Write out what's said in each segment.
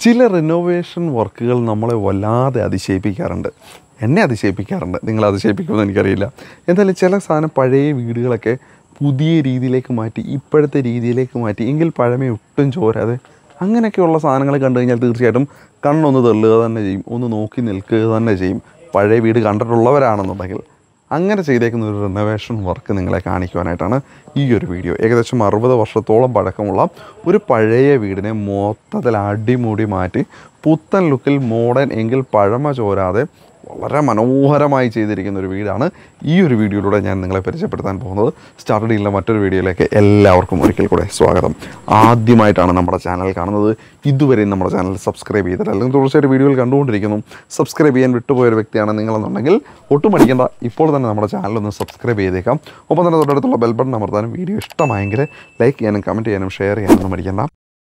ചില റിനോവേഷൻ വർക്കുകൾ നമ്മളെ വല്ലാതെ അതിശയിപ്പിക്കാറുണ്ട് എന്നെ അതിശയിപ്പിക്കാറുണ്ട് നിങ്ങൾ അതിശയിപ്പിക്കുമെന്ന് എനിക്കറിയില്ല എന്തായാലും ചില സാധനം പഴയ വീടുകളൊക്കെ പുതിയ രീതിയിലേക്ക് മാറ്റി ഇപ്പോഴത്തെ രീതിയിലേക്ക് മാറ്റി എങ്കിൽ പഴമ ഒട്ടും ചോരാതെ അങ്ങനെയൊക്കെയുള്ള സാധനങ്ങൾ കണ്ടു കഴിഞ്ഞാൽ തീർച്ചയായിട്ടും കണ്ണൊന്ന് തെള്ളുക തന്നെ ചെയ്യും ഒന്ന് നോക്കി നിൽക്കുക തന്നെ ചെയ്യും പഴയ വീട് കണ്ടിട്ടുള്ളവരാണെന്നുണ്ടെങ്കിൽ അങ്ങനെ ചെയ്തേക്കുന്ന ഒരു റിനോവേഷൻ വർക്ക് നിങ്ങളെ കാണിക്കുവാനായിട്ടാണ് ഈ ഒരു വീഡിയോ ഏകദേശം അറുപത് വർഷത്തോളം പഴക്കമുള്ള ഒരു പഴയ വീടിനെ മൊത്തത്തിൽ അടിമുടി മാറ്റി പുത്തൻ ലുക്കിൽ മോഡേൺ എങ്കിൽ പഴമ ചോരാതെ വളരെ മനോഹരമായി ചെയ്തിരിക്കുന്ന ഒരു വീടാണ് ഈ ഒരു വീഡിയോയിലൂടെ ഞാൻ നിങ്ങളെ പരിചയപ്പെടുത്താൻ പോകുന്നത് സ്റ്റാർട്ട് ഡീലിലെ മറ്റൊരു വീഡിയോയിലേക്ക് എല്ലാവർക്കും ഒരിക്കൽ കൂടെ സ്വാഗതം ആദ്യമായിട്ടാണ് നമ്മുടെ ചാനൽ കാണുന്നത് ഇതുവരെയും നമ്മുടെ ചാനൽ സബ്സ്ക്രൈബ് ചെയ്തിട്ട് അല്ലെങ്കിൽ തുടർച്ചയായിട്ട് വീഡിയോകൾ കണ്ടുകൊണ്ടിരിക്കുന്നു സബ്സ്ക്രൈബ് ചെയ്യാൻ വിട്ടുപോയ ഒരു വ്യക്തിയാണ് നിങ്ങളെന്നുണ്ടെങ്കിൽ ഒട്ടും മടിക്കേണ്ട ഇപ്പോൾ തന്നെ നമ്മുടെ ചാനൽ ഒന്ന് സബ്സ്ക്രൈബ് ചെയ്തേക്കാം ഒപ്പം തന്നെ തൊട്ടടുത്തുള്ള ബെൽ ബട്ടൺ അമർത്താനും വീഡിയോ ഇഷ്ടമായെങ്കിൽ ലൈക്ക് ചെയ്യാനും കമൻറ്റ് ചെയ്യാനും ഷെയർ ചെയ്യാനും ഒന്നും മടിക്കേണ്ട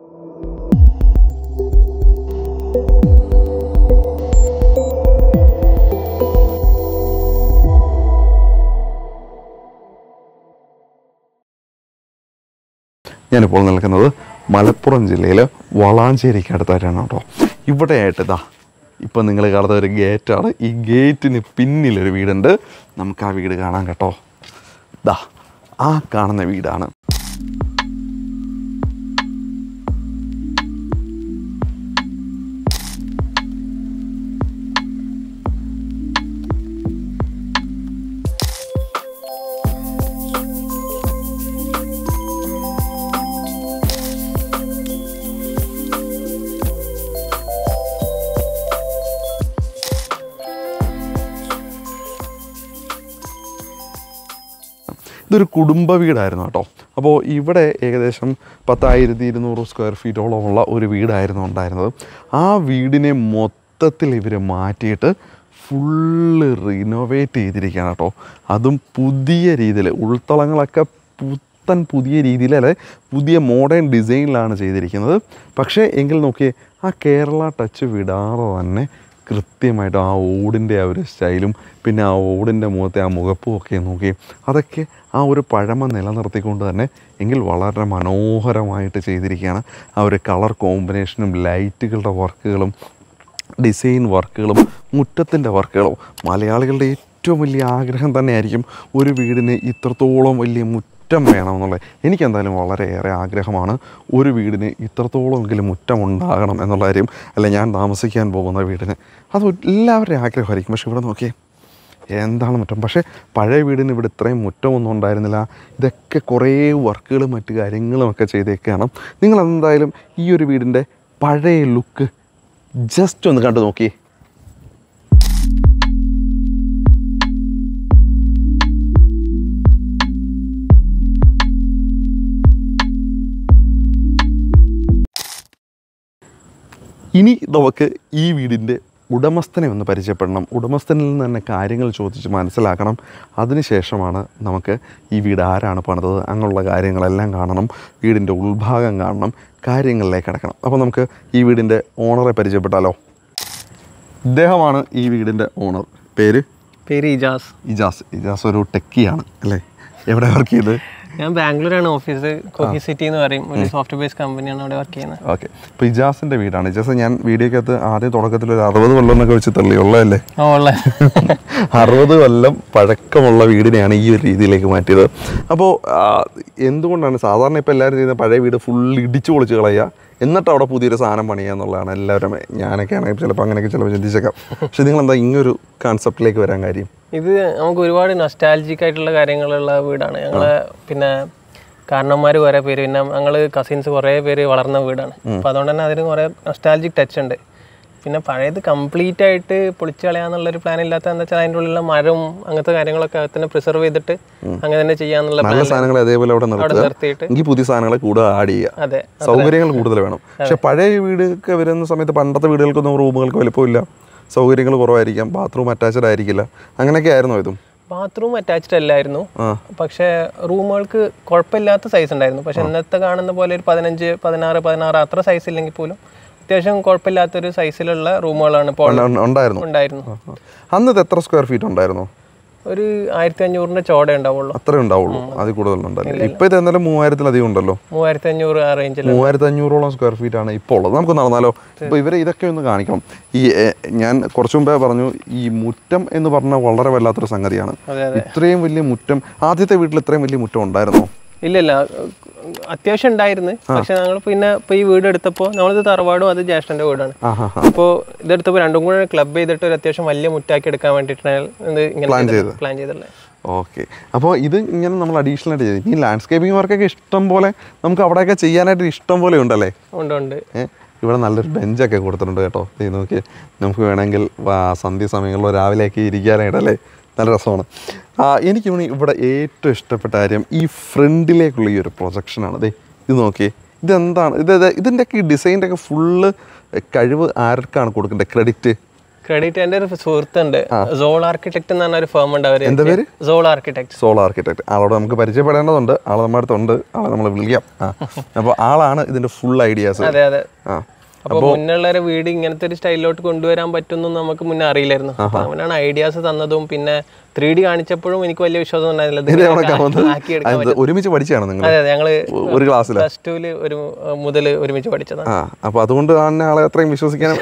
ഞാനിപ്പോൾ നിൽക്കുന്നത് മലപ്പുറം ജില്ലയിൽ വളാഞ്ചേരിക്ക് അടുത്തായിട്ടാണ് കേട്ടോ ഇവിടെയായിട്ട് ഇതാ ഇപ്പം നിങ്ങൾ കാണുന്ന ഒരു ഗേറ്റാണ് ഈ ഗേറ്റിന് പിന്നിലൊരു വീടുണ്ട് നമുക്ക് ആ വീട് കാണാം കേട്ടോ ദാ ആ കാണുന്ന വീടാണ് ഇതൊരു കുടുംബ വീടായിരുന്നു കേട്ടോ അപ്പോൾ ഇവിടെ ഏകദേശം പത്തായിരത്തി ഇരുന്നൂറ് സ്ക്വയർ ഫീറ്റോളമുള്ള ഒരു വീടായിരുന്നു ഉണ്ടായിരുന്നത് ആ വീടിനെ മൊത്തത്തിൽ ഇവർ മാറ്റിയിട്ട് ഫുള്ള് റിനോവേറ്റ് ചെയ്തിരിക്കുകയാണ് കേട്ടോ അതും പുതിയ രീതിയിൽ ഉൾത്തളങ്ങളൊക്കെ പുത്തൻ പുതിയ രീതിയിൽ അല്ലെ പുതിയ മോഡേൺ ഡിസൈനിലാണ് ചെയ്തിരിക്കുന്നത് പക്ഷേ എങ്കിൽ നോക്കിയേ ആ കേരള ടച്ച് വിടാതെ തന്നെ കൃത്യമായിട്ട് ആ ഓടിൻ്റെ ആ ഒരു സ്റ്റൈലും പിന്നെ ആ ഓടിൻ്റെ മുഖത്തെ ആ മുഖപ്പും ഒക്കെ നോക്കി അതൊക്കെ ആ ഒരു പഴമ നിലനിർത്തിക്കൊണ്ട് തന്നെ എങ്കിൽ വളരെ മനോഹരമായിട്ട് ചെയ്തിരിക്കുകയാണ് ആ ഒരു കളർ കോമ്പിനേഷനും ലൈറ്റുകളുടെ വർക്കുകളും ഡിസൈൻ വർക്കുകളും മുറ്റത്തിൻ്റെ വർക്കുകളും മലയാളികളുടെ ഏറ്റവും വലിയ ആഗ്രഹം തന്നെയായിരിക്കും ഒരു വീടിന് ഇത്രത്തോളം വലിയ മുറ്റം വേണമെന്നുള്ളത് എനിക്കെന്തായാലും വളരെയേറെ ആഗ്രഹമാണ് ഒരു വീടിന് ഇത്രത്തോളമെങ്കിലും മുറ്റം ഉണ്ടാകണം എന്നുള്ള കാര്യം അല്ല ഞാൻ താമസിക്കാൻ പോകുന്ന വീടിന് അത് എല്ലാവരുടെയും ആഗ്രഹമായിരിക്കും പക്ഷെ ഇവിടെ നോക്കിയേ എന്താണ് മുറ്റം പക്ഷേ പഴയ വീടിന് ഇവിടെ ഇത്രയും മുറ്റമൊന്നും ഉണ്ടായിരുന്നില്ല ഇതൊക്കെ കുറേ വർക്കുകളും മറ്റു കാര്യങ്ങളും ഒക്കെ ചെയ്തേക്കാണ് നിങ്ങൾ എന്തായാലും ഈ ഒരു വീടിൻ്റെ പഴയ ലുക്ക് ജസ്റ്റ് ഒന്ന് കണ്ടു നോക്കി ഇനി നമുക്ക് ഈ വീടിൻ്റെ ഉടമസ്ഥനെ ഒന്ന് പരിചയപ്പെടണം ഉടമസ്ഥനിൽ നിന്ന് തന്നെ കാര്യങ്ങൾ ചോദിച്ച് മനസ്സിലാക്കണം അതിനുശേഷമാണ് നമുക്ക് ഈ വീട് ആരാണ് പണിതത് അങ്ങനെയുള്ള കാര്യങ്ങളെല്ലാം കാണണം വീടിൻ്റെ ഉൾഭാഗം കാണണം കാര്യങ്ങളിലേക്ക് കിടക്കണം അപ്പോൾ നമുക്ക് ഈ വീടിൻ്റെ ഓണറെ പരിചയപ്പെട്ടാലോ ഇദ്ദേഹമാണ് ഈ വീടിൻ്റെ ഓണർ പേര് പേര് ഇജാസ് ഇജാസ് ഇജാസ് ഒരു ടെക്കിയാണ് അല്ലേ എവിടെ വർക്ക് ചെയ്ത് ഞാൻ ബാംഗ്ലൂരാണ് ഓഫീസ് കോഫി സിറ്റി എന്ന് പറയും ഒരു സോഫ്റ്റ്വെയർ ബേസ് കമ്പനിയാണ് അവിടെ വർക്ക് ചെയ്യുന്നത് ഓക്കെ ഇപ്പോൾ ഇജാസിൻ്റെ വീടാണ് ഇജാസ് ഞാൻ വീഡിയോക്കകത്ത് ആദ്യം തുടക്കത്തിൽ ഒരു അറുപത് കൊല്ലം എന്നൊക്കെ വെച്ച് തള്ളിയുള്ളതല്ലേ ആ ഉള്ള അറുപത് കൊല്ലം പഴക്കമുള്ള വീടിനെയാണ് ഈ ഒരു രീതിയിലേക്ക് മാറ്റിയത് അപ്പോൾ എന്തുകൊണ്ടാണ് സാധാരണ ഇപ്പോൾ എല്ലാവരും ചെയ്യുന്ന പഴയ വീട് ഫുൾ ഇടിച്ചു പൊളിച്ച് കളയുക എന്നിട്ട് അവിടെ പുതിയൊരു സാധനം പണിയുക എന്നുള്ളതാണ് എല്ലാവരും ഞാനൊക്കെ ആണെങ്കിൽ ചിലപ്പോൾ അങ്ങനെയൊക്കെ ചിലപ്പോൾ ചിന്തിച്ചേക്കാം പക്ഷെ നിങ്ങൾ എന്താ ഇങ്ങനൊരു കോൺസെപ്റ്റിലേക്ക് വരാൻ കാര്യം ഇത് നമുക്ക് ഒരുപാട് നൊസ്റ്റാലജിക് ആയിട്ടുള്ള കാര്യങ്ങളുള്ള വീടാണ് ഞങ്ങളെ പിന്നെ കാരണന്മാർ കുറേ പേര് പിന്നെ ഞങ്ങൾ കസിൻസ് കുറേ പേര് വളർന്ന വീടാണ് അപ്പോൾ അതുകൊണ്ട് തന്നെ അതിന് കുറേ നൊസ്റ്റാലജിക് ടച്ച് ഉണ്ട് പിന്നെ പഴയത് കംപ്ലീറ്റ് ആയിട്ട് പൊളിച്ചു കളയാന്നുള്ളൊരു പ്ലാൻ ഇല്ലാത്ത എന്താ വെച്ചാൽ അതിൻ്റെ ഉള്ളിലുള്ള മരവും അങ്ങനത്തെ കാര്യങ്ങളൊക്കെ തന്നെ പ്രിസർവ് ചെയ്തിട്ട് അങ്ങനെ തന്നെ ചെയ്യാന്നുള്ള നല്ല പ്ലാൻ സാധനങ്ങൾ അതേപോലെ അവിടെ അവിടെ നിർത്തുക നിർത്തിയിട്ട് എങ്കിൽ പുതിയ സാധനങ്ങളെ കൂടുതൽ ആഡ് ചെയ്യുക അതെ സൗകര്യങ്ങൾ കൂടുതൽ വേണം പക്ഷെ പഴയ വീടൊക്കെ വരുന്ന സമയത്ത് പണ്ടത്തെ വീടുകൾക്കൊന്നും റൂമുകൾക്ക് വലുപ്പമില്ല സൗകര്യങ്ങൾ കുറവായിരിക്കാം ബാത്റൂം അറ്റാച്ച്ഡ് ആയിരിക്കില്ല അങ്ങനെയൊക്കെ ആയിരുന്നോ ഇതും ബാത്റൂം അറ്റാച്ച്ഡ് അല്ലായിരുന്നു ആ പക്ഷേ റൂമുകൾക്ക് കുഴപ്പമില്ലാത്ത സൈസ് ഉണ്ടായിരുന്നു പക്ഷെ ഇന്നത്തെ കാണുന്ന പോലെ ഒരു പതിനഞ്ച് പതിനാറ് പതിനാറ് അത്ര സൈസ് ഇല്ലെങ്കിൽ പോലും അത്യാവശ്യം കുഴപ്പമില്ലാത്തൊരു സൈസിലുള്ള റൂമുകളാണ് ഇപ്പോൾ ഉണ്ട്- ഉണ്ടായിരുന്നു ഉണ്ടായിരുന്നു അന്ന് ഇത് എത്ര സ്ക്വയർ ഫീറ്റ് ഉണ്ടായിരുന്നു ഒരു ആയിരത്തി അഞ്ഞൂറിന്റെ ചോട ഉണ്ടാവുള്ളൂ അത്രേ ഉണ്ടാവുള്ളൂ അതിൽ കൂടുതലുണ്ടല്ലേ ഇപ്പൊ ഇത് എന്തായാലും മൂവായിരത്തിലധികം ഉണ്ടല്ലോ മൂവായിരത്തി അഞ്ഞൂറ് ആ റേഞ്ചിൽ മൂവായിരത്തി അഞ്ഞൂറോളം സ്ക്വയർ ഫീറ്റ് ആണ് ഇപ്പോൾ ഉള്ളത് നമുക്ക് നടന്നാലോ ഇപ്പോൾ ഇവരെ ഇതൊക്കെ ഒന്ന് കാണിക്കണം ഈ എ, ഞാൻ കുറച്ചു മുമ്പേ പറഞ്ഞു ഈ മുറ്റം എന്ന് പറഞ്ഞാൽ വളരെ വല്ലാത്തൊരു സംഗതിയാണ് അതെ അതെ ഇത്രയും വലിയ മുറ്റം ആദ്യത്തെ വീട്ടിൽ ഇത്രയും വലിയ മുറ്റം ഉണ്ടായിരുന്നോ ഇല്ല ഇല്ല അത്യാവശ്യം ഉണ്ടായിരുന്നു പക്ഷെ ഞങ്ങൾ പിന്നെ ഇപ്പൊ ഈ വീട് എടുത്തപ്പോൾ നമ്മളിത് തറവാടും അത് ജ്യേഷ്ഠന്റെ വീടാണ് ആഹാ അപ്പോൾ ഇതെടുത്തപ്പോൾ രണ്ടും കൂടെ ക്ലബ് ചെയ്തിട്ട് ഒരു അത്യാവശ്യം വലിയ മുറ്റാക്കി എടുക്കാൻ വേണ്ടിയിട്ടാണ് ഇത് ഇങ്ങനെ Plan ചെയ്തത്. ചെയ്തത്. പ്ലാൻ ചെയ്തിട്ടുള്ളത് ഓക്കെ അപ്പോൾ ഇത് ഇങ്ങനെ നമ്മൾ അഡീഷണൽ ആയിട്ട് ചെയ്തു ഈ ലാൻഡ്സ്കേപ്പിംഗ് വർക്കൊക്കെ ഇഷ്ടം പോലെ നമുക്ക് അവിടെയൊക്കെ ചെയ്യാനായിട്ട് ഇഷ്ടം പോലെ ഉണ്ടല്ലേ ഉണ്ട് ഉണ്ട് ഏ, ഇവിടെ നല്ലൊരു ബെഞ്ചൊക്കെ കൊടുത്തിട്ടുണ്ട് കേട്ടോ ദേ നോക്കി നമുക്ക് വേണമെങ്കിൽ വാ- സന്ധ്യ സമയങ്ങളിലോ രാവിലെയൊക്കെ ഇരിക്കാനായിട്ടല്ലേ നല്ല രസമാണ് ആ, എനിക്ക് തോന്നി ഇവിടെ ഏറ്റവും ഇഷ്ടപ്പെട്ട കാര്യം ഈ ഫ്രണ്ടിലേക്കുള്ള ഈ ഒരു പ്രൊജക്ഷനാണ് ദേ ഇത് നോക്കിയേ ഇതെന്താണ് ഇത് ഇത് ഇതിൻ്റെയൊക്കെ ഈ ഡിസൈൻ്റെ ഒക്കെ ഫുള്ള് കഴിവ് ആർക്കാണ് കൊടുക്കേണ്ടത് ക്രെഡിറ്റ് ക്രെഡിറ്റ് എൻ്റെ ഒരു സുഹൃത്തുണ്ട് സോൾ ആർക്കിടെക്ട് എന്ന് പറഞ്ഞ ഒരു ഫേം ഉണ്ട് അവര് എന്താ പേര് സോൾ ആർക്കിടെക്ട് സോളോ ആർക്കിടെക്ട് ആളോട് നമുക്ക് പരിചയപ്പെടേണ്ടതുണ്ട് ആൾ നമ്മുടെ അടുത്തുണ്ട് ആളെ നമ്മൾ വിളിക്കാം ആ അപ്പോൾ ആളാണ് ഇതിൻ്റെ ഫുൾ ഐഡിയാസ് അതെ അതെ ആ അപ്പൊ മുന്നുള്ളവരെ വീട് ഇങ്ങനത്തെ ഒരു സ്റ്റൈലിലോട്ട് കൊണ്ടുവരാൻ പറ്റുമെന്നും നമുക്ക് മുന്നേ അറിയില്ലായിരുന്നു അപ്പൊ അവനാണ് ഐഡിയാസ് തന്നതും പിന്നെ ത്രീ ഡി കാണിച്ചപ്പോഴും എനിക്ക് വലിയ വിശ്വാസം ഉണ്ടായിരുന്നില്ല ഇത് ഇത് എവിടെ വന്നത് ആക്കിയെടുക്കാൻ അത് ഒരുമിച്ച് പഠിച്ചാണ് നിങ്ങൾ അതെ അതെ ഞങ്ങള് ഒരു ക്ലാസ്സിൽ പ്ലസ് ടുവില് ഒരു മുതൽ ഒരുമിച്ച് പഠിച്ചതാണ് ആ അപ്പൊ അതുകൊണ്ട് തന്നെ ആളെ അത്രയും വിശ്വസിക്കാൻ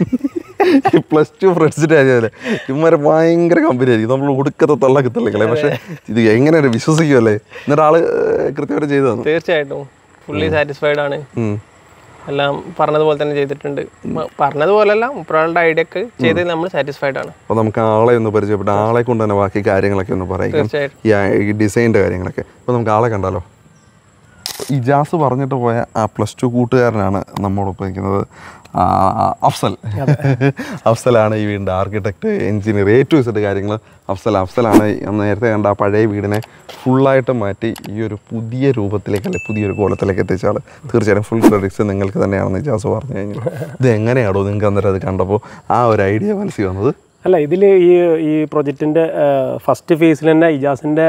പ്ലസ് ടു ഫ്രണ്ട്സിന്റെ കാര്യമല്ലേ ഇവന്മാരെ ഭയങ്കര കമ്പനി ആയിരിക്കും നമ്മൾ ഉടുക്കത്തെ തള്ളക്ക് തള്ളിക്കളെ പക്ഷെ ഇത് എങ്ങനെ വിശ്വസിക്കുമല്ലേ എന്നിട്ട് ആള് ഏർ കൃത്യമായിട്ട് ചെയ്തു തന്നു തീർച്ചയായിട്ടും ഫുള്ളി സാറ്റിസ്ഫൈഡ് ആണ് ഉം. എല്ലാം പറഞ്ഞതുപോലെ തന്നെ ചെയ്തിട്ടുണ്ട് മ- പറഞ്ഞതുപോലല്ല മുപ്പറാളുടെ ഐഡിയ ഒക്കെ ചെയ്തതിൽ നമ്മൾ സാറ്റിസ്ഫൈഡ് ആണ് അപ്പോൾ നമുക്ക് ആളെ ഒന്ന് പരിചയപ്പെട്ട് ആളെ കൊണ്ട് തന്നെ ബാക്കി കാര്യങ്ങളൊക്കെ ഒന്ന് പറയിക്കാം തീർച്ചയായിട്ടും ഈ ആ- ഈ ഡിസൈൻ്റെ കാര്യങ്ങളൊക്കെ അപ്പോൾ നമുക്ക് ആളെ കണ്ടാലോ ഇജാസ് പറഞ്ഞിട്ട് പോയ ആ പ്ലസ് ടു കൂട്ടുകാരനാണ് നമ്മോടൊപ്പം നിൽക്കുന്നത് ആ, അഫ്സൽ അഫ്സലാണ് ഈ വീടിൻ്റെ architect engineer A to Z കാര്യങ്ങൾ അഫ്സൽ അഫ്സലാണ് ഈ നേരത്തെ കണ്ട ആ പഴയ വീടിനെ ഫുള്ളായിട്ട് മാറ്റി ഈ ഒരു പുതിയ രൂപത്തിലേക്ക് അല്ലെങ്കിൽ പുതിയൊരു കോലത്തിലേക്ക് എത്തിച്ച ആൾ തീർച്ചയായും ഫുൾ ക്രെഡിറ്റ്സ് നിങ്ങൾക്ക് തന്നെയാണെന്ന് ഇജാസ് പറഞ്ഞു കഴിഞ്ഞു ഇത് എങ്ങനെയാണോ നിങ്ങൾക്ക് അന്നേരം അത് കണ്ടപ്പോൾ ആ ഒരു ഐഡിയ മനസ്സിൽ വന്നത് അല്ല ഇതിൽ ഈ ഈ പ്രൊജക്റ്റിൻ്റെ ഫസ്റ്റ് ഫേസിൽ തന്നെ ഇജാസിൻ്റെ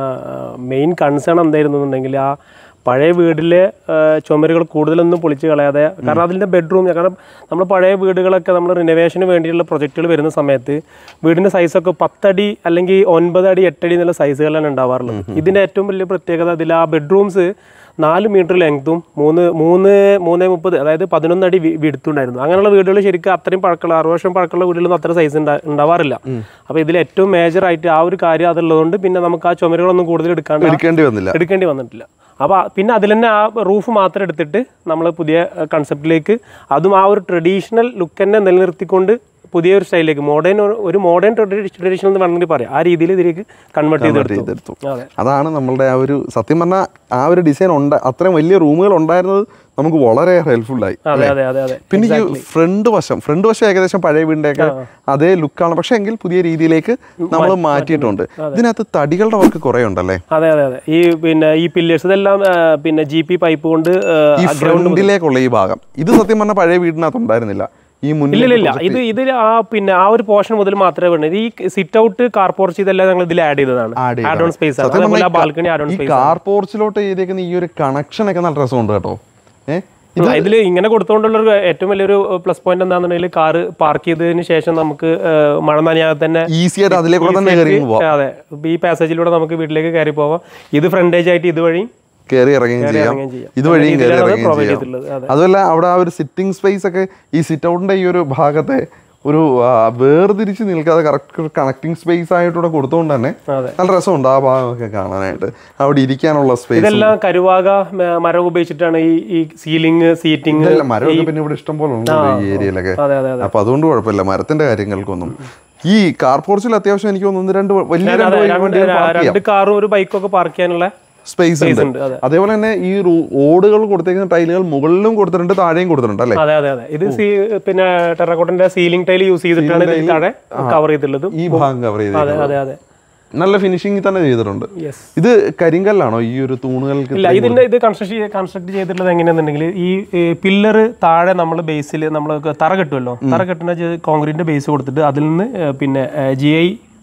മെയിൻ കൺസേൺ എന്തായിരുന്നു എന്നുണ്ടെങ്കിൽ ആ പഴയ വീട്ടിലെ ചുമരുകൾ കൂടുതലൊന്നും പൊളിച്ച് കളയാതെ കാരണം അതിൻ്റെ ബെഡ്റൂം കാരണം നമ്മൾ പഴയ വീടുകളൊക്കെ നമ്മൾ റിനോവേഷന് വേണ്ടിയുള്ള പ്രൊജക്റ്റുകൾ വരുന്ന സമയത്ത് വീടിൻ്റെ സൈസൊക്കെ പത്തടി അല്ലെങ്കിൽ ഒൻപത് അടി എട്ടടി എന്നുള്ള സൈസുകളാണ് ഉണ്ടാവാറുള്ളത് ഇതിൻ്റെ ഏറ്റവും വലിയ പ്രത്യേകത അതിൽ ആ ബെഡ്റൂംസ് നാല് മീറ്റർ ലെങ്ത്തും മൂന്ന് മൂന്ന് മൂന്ന് മുപ്പത് അതായത് പതിനൊന്ന് അടി വിടുത്തുണ്ടായിരുന്നു അങ്ങനെയുള്ള വീടുകൾ ശരിക്കും അത്രയും പഴക്കമുള്ള അറുപത് വർഷം പഴക്കമുള്ള വീടുകളൊന്നും അത്ര സൈസ് ഉണ്ടാവാറില്ല അപ്പോൾ ഇതിൽ ഏറ്റവും മേജർ ആയിട്ട് ആ ഒരു കാര്യം അതുള്ളതുകൊണ്ട് പിന്നെ നമുക്ക് ആ ചുമരുകളൊന്നും കൂടുതൽ എടുക്കാണ്ട് ആ- എടുക്കേണ്ടി വന്നില്ല എടുക്കേണ്ടി വന്നിട്ടില്ല അപ്പോൾ പിന്നെ അതിൽ തന്നെ ആ റൂഫ് മാത്രം എടുത്തിട്ട് നമ്മൾ പുതിയ കൺസെപ്റ്റിലേക്ക് അതും ആ ഒരു ട്രഡീഷണൽ ലുക്ക് തന്നെ നിലനിർത്തിക്കൊണ്ട് പുതിയൊരു സ്റ്റൈലിലേക്ക് മോഡേൺ ഒരു മോഡേൺ ട്രഡീഷണൽ എന്ന് വേണമെങ്കിൽ പറയാം ആ രീതിയിൽ ഇതിലേക്ക് കൺവേർട്ട് ചെയ്തെടുത്തു ചെയ്തെടുത്തു അതെ അതാണ് നമ്മളുടെ ആ ഒരു സത്യം പറഞ്ഞാൽ ആ ഒരു ഡിസൈൻ ഉണ്ട് അത്രയും വലിയ റൂമുകൾ ഉണ്ടായിരുന്നത് നമുക്ക് വളരെ ഹെൽപ്ഫുള്ളായി അതെ അതെ അതെ അതെ പിന്നെ ഈ ഫ്രണ്ട് വശം ഫ്രണ്ട് വശം ഏകദേശം പഴയ വീടിൻ്റെയൊക്കെ അതേ ലുക്കാണ് പക്ഷെ എങ്കിൽ പുതിയ രീതിയിലേക്ക് നമ്മൾ മാറ്റിയിട്ടുണ്ട് ഇതിനകത്ത് തടികളുടെ വർക്ക് കുറേ ഉണ്ടല്ലേ അതെ അതെ അതെ ഈ പിന്നെ ഈ പില്ലേഴ്സ് ഇതെല്ലാം ആ, പിന്നെ ജി പി പൈപ്പ് കൊണ്ട് ആ, ഈ ഫ്രണ്ടിലേക്കുള്ള ഈ ഭാഗം ഇത് സത്യം പറഞ്ഞാൽ പഴയ വീടിനകത്ത് ഉണ്ടായിരുന്നില്ല ഈ മുന്നിൽ ഇല്ല ഇല്ല ഇത് ഇതിൽ ആ പിന്നെ ആ ഒരു പോർഷൻ മുതൽ മാത്രമേ വേണ്ടത് ഈ സിറ്റ് ഔട്ട് കാർ പോർച്ച് ഇതെല്ലാം ഞങ്ങൾ ഇതിൽ ആഡ് ചെയ്തതാണ് Add ആഡ് ഓൺ സ്പേസ് സത്യം അതേപോലെ പറഞ്ഞാൽ ബാൽക്കണി ആഡ് ഓൺ ഈ സ്പേസ് കാർ പോർച്ചിലോട്ട് ചെയ്തേക്കുന്ന ഈ ഒരു കണക്ഷൻ ഒക്കെ നല്ല രസമുണ്ട് കേട്ടോ ഏഹ് ഇത് ഇതിൽ ഇങ്ങനെ കൊടുത്തുകൊണ്ടുള്ള ഒരു ഏറ്റവും വലിയൊരു പ്ലസ് പോയിന്റ് എന്താണെന്നുണ്ടെങ്കിൽ കാറ് പാർക്ക് ചെയ്തതിന് ശേഷം നമുക്ക് ആ, മഴ നനയാതെ തന്നെ ഈസി ആയിട്ട് അതിലേക്കൂടെ തന്നെ കയറി അങ്ങ് പോവാം അതെ ഈ പാസേജിലൂടെ നമുക്ക് വീട്ടിലേക്ക് കയറി പോവാം ഇത് ഫ്രണ്ടേജ് ആയിട്ട് ഇതുവഴി കയറി ഇറങ്ങുകയും ചെയ്യാം ഇറങ്ങുകയും ചെയ്യാം. ഇതുവഴിയും അങ്ങനെ കയറി രീതിയിലാണ് ഇറങ്ങുകയും provide ചെയ്യാം ചെയ്തിട്ടുള്ളത്. അതെ. അതുമല്ല അവിടെ ആ ഒരു സിറ്റിംഗ് സ്പേസ് ഒക്കെ ഈ സിറ്റ് ഔട്ടിന്റെ ഈ ഒരു ഭാഗത്തെ ഒരു ആ, വേർതിരിച്ച് നിൽക്കാതെ കറക്റ്റ് കണക്ടിങ് സ്പേസ് ആയിട്ടൂടെ കൊടുത്തുകൊണ്ട് തന്നെ അതെ. നല്ല രസമുണ്ട് ആ ഭാഗമൊക്കെ കാണാനായിട്ട് അവിടെ ഇരിക്കാനുള്ള സ്പേസ് ഇതെല്ലാം കരുവാക മ- മരം ഉപയോഗിച്ചിട്ടാണ് ഈ ഈ സീലിംഗ് സീറ്റിംഗ് മരമൊക്കെ പിന്നെ ഇവിടെ ഇഷ്ടം പോലെ ഉണ്ട് ഈ ഏരിയയിലൊക്കെ അതെ അതെ അതെ അപ്പൊ അതുകൊണ്ട് കുഴപ്പമില്ല മരത്തിന്റെ കാര്യങ്ങൾക്കൊന്നും ഈ കാർ പോർച്ചിൽ അത്യാവശ്യം എനിക്ക് തോന്നുന്നു ഒന്ന് രണ്ട് വലിയ രണ്ട് അതെ, വഴി രണ്ട് വണ്ടികൾ പാർക്ക് ചെയ്യാം രണ്ട് കാറും ഒരു ബൈക്കും ഒക്കെ പാർക്ക് ചെയ്യാനുള്ള സ്പേസ് ഉണ്ട് ഉണ്ട്, അതെ. അതേപോലെ തന്നെ ഈ റൂ- ഓടുകൾ കൊടുത്തേക്കുന്ന ടൈലുകൾ മുകളിലും കൊടുത്തിട്ടുണ്ട് താഴെയും കൊടുത്തിട്ടുണ്ട് അല്ലേ അതെ അതെ അതെ ഇത് സീ- പിന്നെ ടെറക്കോട്ടിന്റെ സീലിംഗ് ടൈൽ യൂസ് ചെയ്തിട്ടാണ് ഇതിൽ താഴെ കവർ ചെയ്തിട്ടുള്ളത് ഈ ഭാഗം കവർ ചെയ്ത് അതെ അതെ അതെ നല്ല ഫിനിഷിംഗ് തന്നെ ചെയ്തിട്ടുണ്ട് യെസ് ഇത് കരിങ്കല്ലാണോ ഈ ഒരു തൂണുകൾക്ക് ഇല്ല ഇതിന്റെ ഇത് കൺസ്ട്രക്ട് കൺസ്ട്രക്ട് ചെയ്തിട്ടുള്ളത് എങ്ങനെയാണെന്നുണ്ടെങ്കിൽ ഈ പില്ലർ താഴെ നമ്മൾ ബേസിൽ നമ്മൾ തറ കെട്ടുമല്ലോ തറ കെട്ടുന്ന കോൺക്രീറ്റിന്റെ ബേസ് കൊടുത്തിട്ട് അതിൽ നിന്ന് ഏ, പിന്നെ ജി ഐ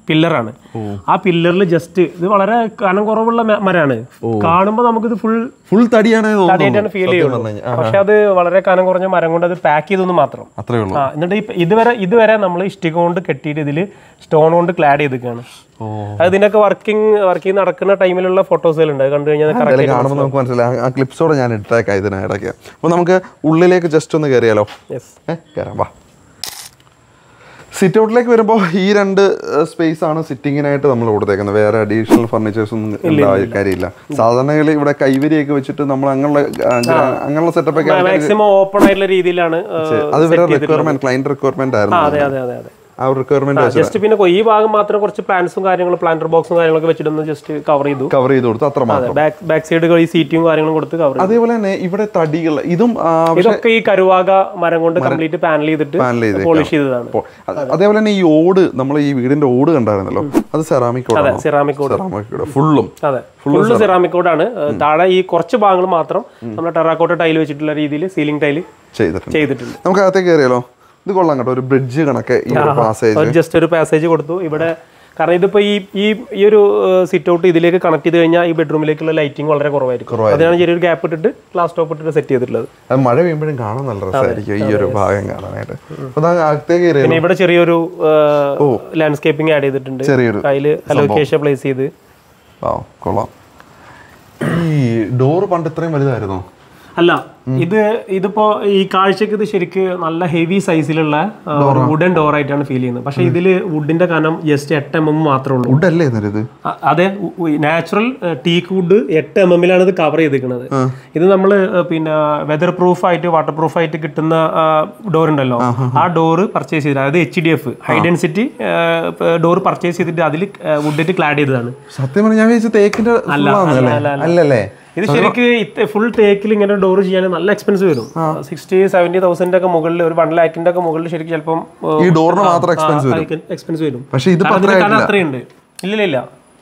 പില്ലറാണ് ആ പില്ലറിൽ ജസ്റ്റ് ഇത് വളരെ കനം കുറവുള്ള മ- മരമാണ് കാണുമ്പോൾ നമുക്കിത് ഫുൾ ഫുൾ തടിയാണ് തടിയായിട്ടാണ് ഫീൽ ചെയ്യുന്നത് പക്ഷെ അത് വളരെ കനം കുറഞ്ഞ മരം കൊണ്ട് അത് പാക്ക് ചെയ്തെന്ന് മാത്രം അത്രേ ഉള്ളൂ ആ എന്നിട്ട് ഇപ്പ- ഇതുവരെ ഇതുവരെ നമ്മൾ ഇഷ്ടിക കൊണ്ട് കെട്ടിയിട്ട് ഇതിൽ സ്റ്റോൺ കൊണ്ട് ക്ലാഡ് ചെയ്തിരിക്കുകയാണ് ഓ അത് ഇതിനൊക്കെ വർക്കിംഗ് വർക്കിംഗ് നടക്കുന്ന ടൈമിലുള്ള ഫോട്ടോസുകളുണ്ട് അത് കണ്ടു കഴിഞ്ഞാൽ കറക്റ്റ് എന്തായാലും കാണുമ്പോൾ നമുക്ക് മനസ്സിലായി ആ ക്ലിപ്സോടെ ഞാൻ ഇട്ടേക്കാം ഇതിനിടയ്ക്ക് അപ്പോൾ നമുക്ക് ഉള്ളിലേക്ക് ജസ്റ്റ് ഒന്ന് കയറിയാലോ യെസ് ഏ കയറാം വാ സിറ്റ് ഔട്ടിലേക്ക് വരുമ്പോൾ ഈ രണ്ട് സ്പേസ് ആണ് സിറ്റിങ്ങിനായിട്ട് നമ്മൾ കൊടുത്തേക്കുന്നത് വേറെ അഡീഷണൽ ഫർണിച്ചേഴ്സ് ഒന്നും ഉണ്ടായ കാര്യമില്ല സാധാരണ ഇവിടെ കൈവരിയൊക്കെ വെച്ചിട്ട് നമ്മൾ അങ്ങനെയുള്ള ആ, ഗ്രാ- അങ്ങനെയുള്ള സെറ്റപ്പ് ഒക്കെ ആൾക്കാര് മാക്സിമം ഓപ്പൺ ആയിട്ടുള്ള രീതിയിലാണ് ആ, അത് വേറെ റിക്വയർമെന്റ് ക്ലൈന്റ് റിക്വയർമെന്റ് ആയിരുന്നു അതെ അതെ അതെ അതെ ആ ഒരു റിക്വയർമെന്റ് വെച്ച് ജസ്റ്റ് പിന്നെ കൊ- ഈ ഭാഗം മാത്രം കുറച്ച് പ്ലാന്റ്സും കാര്യങ്ങളും പ്ലാന്റർ ബോക്സും കാര്യങ്ങളൊക്കെ വെച്ചിട്ടൊന്ന് ജസ്റ്റ് കവർ ചെയ്തു കവർ ചെയ്ത് കൊടുത്തു അത്ര മാത്രം ബാക്ക് ബാക്ക് സൈഡ് ഈ സീറ്റും കാര്യങ്ങളും കൊടുത്ത് കവർ ചെയ്തു അതേപോലെ തന്നെ ഇവിടെ തടികൾ ഇതും ആ, ഇതൊക്കെ ഈ കരുവാക മരം കൊണ്ട് കംപ്ലീറ്റ് പാനൽ ചെയ്തിട്ട് പാനൽ ചെയ്തേക്കാം. പോളിഷ് ചെയ്തതാണ് അപ്പോൾ അത് അതേപോലെ തന്നെ ഈ ഓട് നമ്മൾ ഈ വീടിന്റെ ഓട് കണ്ടായിരുന്നല്ലോ അത് സെറാമിക് ഓടാണോ സെറാമിക് കോഡ് സെറാമിക് ഓട് ഫുള്ളും അതെ ഫുള്ള് സെറാമിക് കോഡാണ് താഴെ ഈ കുറച്ച് ഭാഗങ്ങൾ മാത്രം നമ്മൾ ടെറാക്കോട്ട ടൈൽ വെച്ചിട്ടുള്ള രീതിയിൽ സീലിംഗ് ടൈൽ ചെയ്തിട്ടുണ്ട് ചെയ്തിട്ടുണ്ട് നമുക്ക് അകത്തേക്ക് കയറിയാലോ ഇത് കൊള്ളാം കേട്ടോ ഒരു ബ്രിഡ്ജ് കണക്ക് ഈ ഒരു പാസേജ് ജസ്റ്റ് ഒരു പാസേജ് കൊടുത്തു ഇവിടെ കാരണം ഇതിപ്പോ ഈ ഈ ഈ ഒരു സിറ്റ് ഔട്ട് ഇതിലേക്ക് കണക്ട് ചെയ്ത് കഴിഞ്ഞാൽ ഈ ബെഡ്റൂമിലേക്കുള്ള ലൈറ്റിംഗ് വളരെ കുറവായിരിക്കും അതിനാണ് ചെറിയൊരു ഗ്യാപ്പ് ഇട്ടിട്ട് ഗ്ലാസ് ടോപ്പ് ഇട്ടിട്ട് സെറ്റ് ചെയ്തിട്ടുള്ളത് അത് മഴ പെയ്യുമ്പോഴും കാണാൻ നല്ല രസമായിരിക്കും ഈ ഒരു ഭാഗം കാണാനായിട്ട് അപ്പൊ ദാ അകത്തേക്ക് കയറിയാലോ പിന്നെ ഇവിടെ ചെറിയൊരു ലാൻഡ്സ്കേപ്പിംഗ് ആഡ് ചെയ്തിട്ടുണ്ട് ചെറിയൊരു അതിൽ അലോക്കേഷൻ പ്ലേസ് ചെയ്ത് ആ കൊള്ളാം ഈ ഡോറ് പണ്ട് ഇത്രയും വലുതായിരുന്നോ അല്ല ഇത് ഇതിപ്പോ ഈ കാഴ്ചക്ക് ഇത് ശരിക്ക് നല്ല ഹെവി സൈസിലുള്ള വുഡൻ ഡോർ ആയിട്ടാണ് ഫീൽ ചെയ്യുന്നത് പക്ഷെ ഇതില് വുഡിന്റെ കനം ജസ്റ്റ് എട്ട് എം എം മാത്രമേ ഉള്ളൂ വുഡല്ലേ എന്നിട്ട് ഇത് അ- അതെ നാച്ചുറൽ ടീക്ക് വുഡ് എട്ട് എം എമ്മിലാണ് ഇത് കവർ ചെയ്തിരിക്കുന്നത് ഇത് നമ്മൾ പിന്നെ വെതർ പ്രൂഫ് ആയിട്ട് വാട്ടർ പ്രൂഫ് ആയിട്ട് കിട്ടുന്ന ഡോർ ഉണ്ടല്ലോ ആ ഡോർ പർച്ചേസ് ചെയ്തത് അതായത് H D F high density door purchase ചെയ്തിട്ട് അതിൽ വുഡിട്ട് ക്ലാഡ് ചെയ്തതാണ് സത്യം പറഞ്ഞാൽ ഞാൻ വിചാരിച്ചു തേക്കിന്റെ full ആണെന്നല്ലേ? അല്ലല്ലേ ഇത് ശരിക്ക് ഫുൾ ടേക്കിൽ ഇങ്ങനെ ഡോർ ചെയ്യാൻ നല്ല എക്സ്പെൻസ് വരും സിക്സ്റ്റി സെവന്റി തൗസൻഡ് ഒക്കെ മുകളിൽ ഒരു വൺ ലാഖിന്റെ ഒക്കെ മുകളിൽ ശരിക്കും ചിലപ്പം ഈ ഡോറിന് മാത്രം എക്സ്പെൻസ് വരും എക്സ്പെൻസ് വരും പക്ഷെ ഇത് കാരണം ഇതിന് കനം അത്രയുണ്ട് ഇല്ല ഇല്ല